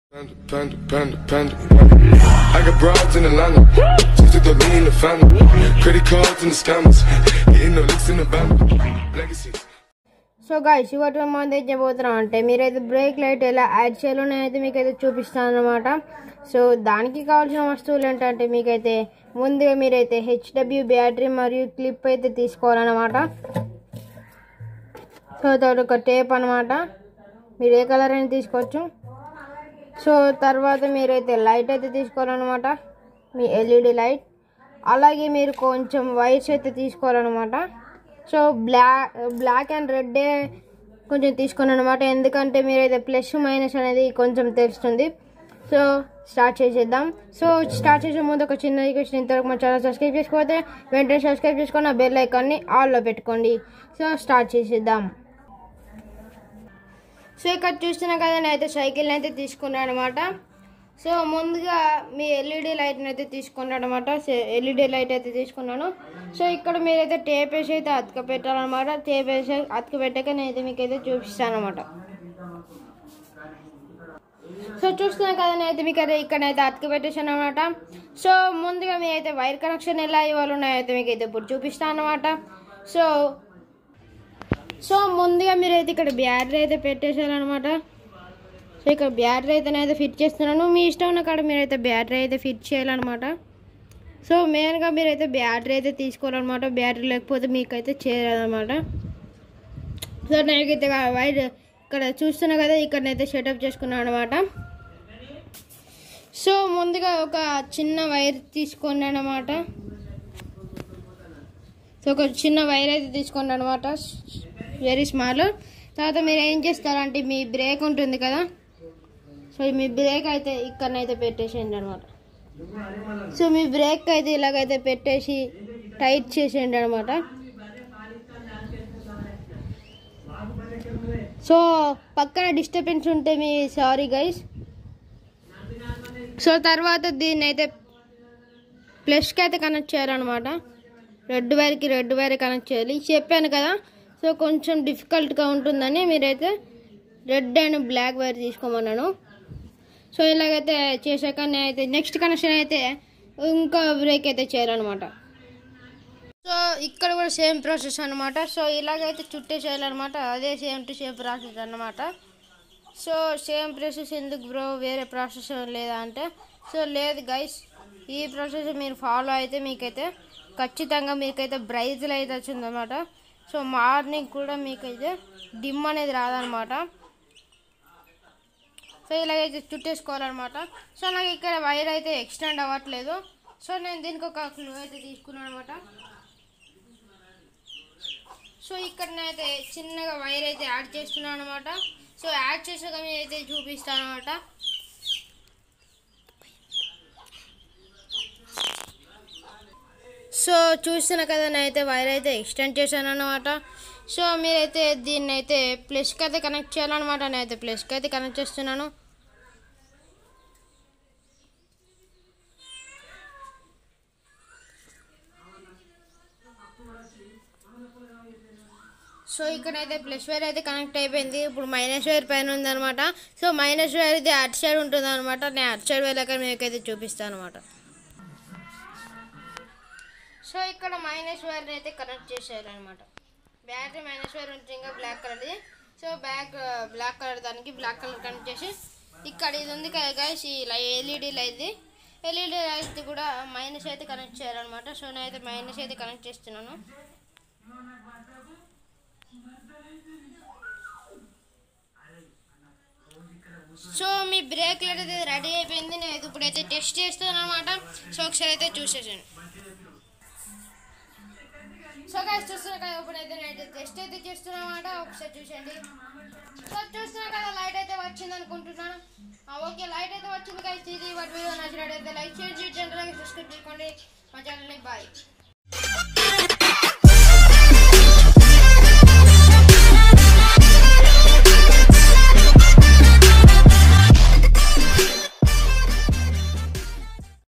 Panda, panda, panda, panda. I got broads in Atlanta. Just took the lean in the family. Credit cards and the scammers. Getting no licks in the band. Legacies. So guys ఇవాటి మనం ఏం చేయబోతున్నాం అంటే మీరైతే break light ఎలా add చేయాలో నేనైతే మీకైతే చూపిస్తాను అనమాట సో దానికి కావాల్సిన వస్తువులు ఏంటంటే మీకైతే ముందుగా మీరైతే హెచ్డబ్ల్యూ బ్యాటరీ మరియు క్లిప్ అయితే తీసుకోవాలన్నమాట సో తర్వాత ఒక టేప్ అనమాట మీరు ఏ కలర్ అయినా తీసుకోవచ్చు సో తర్వాత మీరైతే లైట్ అయితే తీసుకోవాలన్నమాట మీ ఎల్ఈడి లైట్ అలాగే మీరు కొంచెం వైర్స్ అయితే తీసుకోవాలన్నమాట సో బ్లాక్ బ్లాక్ అండ్ రెడ్డే కొంచెం తీసుకోండి అనమాట ఎందుకంటే మీరైతే ప్లస్ మైనస్ అనేది కొంచెం తెలుస్తుంది సో స్టార్ట్ చేసేద్దాం సో స్టార్ట్ చేసే ముందు ఒక చిన్న రిక్వెస్ట్ ఇంతవరకు మా ఛానల్ సబ్స్క్రైబ్ చేసుకోకపోతే వెంటనే సబ్స్క్రైబ్ చేసుకొని ఆ బెల్ ఐకాన్ని ఆల్లో పెట్టుకోండి సో స్టార్ట్ చేసేద్దాం సో ఇక్కడ చూస్తున్నా కదా నేనైతే సైకిల్ని అయితే తీసుకున్నాను అనమాట సో ముందుగా మీ ఎల్ఈడి లైట్ని అయితే తీసుకున్నాను అనమాట ఎల్ఈడి లైట్ అయితే తీసుకున్నాను సో ఇక్కడ మీరైతే టేప్ వేసి అయితే అతక పెట్టాలన్నమాట టేప్ వేసి అతక పెట్టాక నేనైతే మీకు అయితే చూపిస్తాను అనమాట సో చూస్తున్నా కదా నేనైతే మీకు అయితే ఇక్కడైతే అతక పెట్టేసాను అనమాట సో ముందుగా మీరైతే వైర్ కనెక్షన్ ఎలా ఇవ్వాలో నేనైతే మీకు అయితే ఇప్పుడు చూపిస్తాను అనమాట సో సో ముందుగా మీరైతే ఇక్కడ బ్యాటరీ అయితే పెట్టేశారనమాట సో ఇక్కడ బ్యాటరీ అయితే నేనైతే ఫిట్ చేస్తున్నాను మీ ఇష్టం ఉన్న కాడ మీరైతే బ్యాటరీ అయితే ఫిట్ చేయాలన్నమాట సో మెయిన్గా మీరైతే బ్యాటరీ అయితే తీసుకోవాలన్నమాట బ్యాటరీ లేకపోతే మీకైతే చేయాలన్నమాట సో నేనైతే వైర్ ఇక్కడ చూస్తున్నా కదా ఇక్కడనైతే సెటప్ చేసుకున్నాను అనమాట సో ముందుగా ఒక చిన్న వైర్ తీసుకోండి అనమాట సో ఒక చిన్న వైర్ అయితే తీసుకోండి అనమాట వెరీ స్మాల్ తర్వాత మీరు ఏం చేస్తారంటే మీ బ్రేక్ ఉంటుంది కదా సో మీ బ్రేక్ అయితే ఇక్కడనైతే పెట్టేసేయండి అనమాట సో మీ బ్రేక్ అయితే ఇలాగైతే పెట్టేసి టైట్ చేసేయండి అనమాట సో పక్కన డిస్టర్బెన్స్ ఉంటే మీ సారీ గైస్ సో తర్వాత దీన్ని అయితే ప్లస్కి అయితే కనెక్ట్ చేయాలన్నమాట రెడ్ వైర్కి రెడ్ వైర్ కనెక్ట్ చేయాలి చెప్పాను కదా సో కొంచెం డిఫికల్ట్గా ఉంటుందని మీరైతే రెడ్ అండ్ బ్లాక్ వైర్ తీసుకోమన్నాను సో ఇలాగైతే చేశాక నేనైతే నెక్స్ట్ కనెక్షన్ అయితే ఇంకా బ్రేక్ అయితే చేయాలన్నమాట సో ఇక్కడ కూడా సేమ్ ప్రాసెస్ అనమాట సో ఇలాగైతే చుట్టేసేయాలన్నమాట అదే సేమ్ టు సేమ్ ప్రాసెస్ అన్నమాట సో సేమ్ ప్రాసెస్ ఎందుకు బ్రో వేరే ప్రాసెస్ లేదా అంటే సో లేదు గైస్ ఈ ప్రాసెస్ మీరు ఫాలో అయితే మీకైతే ఖచ్చితంగా మీకైతే బ్రైజ్లు అయితే వచ్చిందన్నమాట సో మార్నింగ్ కూడా మీకైతే డిమ్ అనేది రాదనమాట సో ఇలాగైతే చుట్టేసుకోవాలన్నమాట సో నాకు ఇక్కడ వైర్ అయితే ఎక్స్టెండ్ అవ్వట్లేదు సో నేను దీనికి ఒక క్లూ అయితే తీసుకున్నాను అనమాట సో ఇక్కడ నేనైతే చిన్నగా వైర్ అయితే యాడ్ చేస్తున్నాను అనమాట సో యాడ్ చేసాక మీరు అయితే చూపిస్తాను అనమాట సో చూస్తున్న కదా నేనైతే వైర్ అయితే ఎక్స్టెండ్ చేశాను అనమాట సో మీరైతే దీన్ని అయితే ప్లస్కి అయితే కనెక్ట్ చేయాలన్నమాట నేనైతే ప్లస్కి అయితే కనెక్ట్ చేస్తున్నాను సో ఇక్కడైతే ప్లస్ వైర్ అయితే కనెక్ట్ అయిపోయింది ఇప్పుడు మైనస్ వైర్ పైన ఉందన్నమాట సో మైనస్ వైర్ ఇది అటు సైడ్ ఉంటుంది అనమాట నేను అటు సైడ్ వెళ్ళాక మీకైతే చూపిస్తాను అనమాట సో ఇక్కడ మైనస్ వైర్ అయితే కనెక్ట్ చేసేయాలన్నమాట బ్యాటరీ మైనస్ వైర్ ఉంటుంది ఇంకా బ్లాక్ కలర్ది సో బ్యాక్ బ్లాక్ కలర్ దానికి బ్లాక్ కలర్ కనెక్ట్ చేసి ఇక్కడ ఇది ఉంది కదా గైస్ ఈ ఎల్ఈడి లైట్ ఎల్ఈడి లైట్ కూడా మైనస్ అయితే కనెక్ట్ చేయాలన్నమాట సో నేనైతే మైనస్ అయితే కనెక్ట్ చేస్తున్నాను సో మీ బ్రేక్ లైట్ అయితే రెడీ అయిపోయింది నేను ఇప్పుడైతే టెస్ట్ చేస్తాను అనమాట సో ఒకసారి అయితే చూసేసాను సో గాయస్ చూస్తున్నా కదా ఇప్పుడైతే నేను టెస్ట్ అయితే చేస్తున్నా అనమాట ఒకసారి చూసండి సో చూస్తున్నా కదా లైట్ అయితే వచ్చింది అనుకుంటున్నాను ఆ, ఓకే లైట్ అయితే వచ్చింది గాయస్ ఇది వాటి వీడియో నచ్చినట్టయితే లైక్ చేయండి ఛానల్ సబ్స్క్రైబ్ చేసుకోండి మా ఛానల్ని బాయ్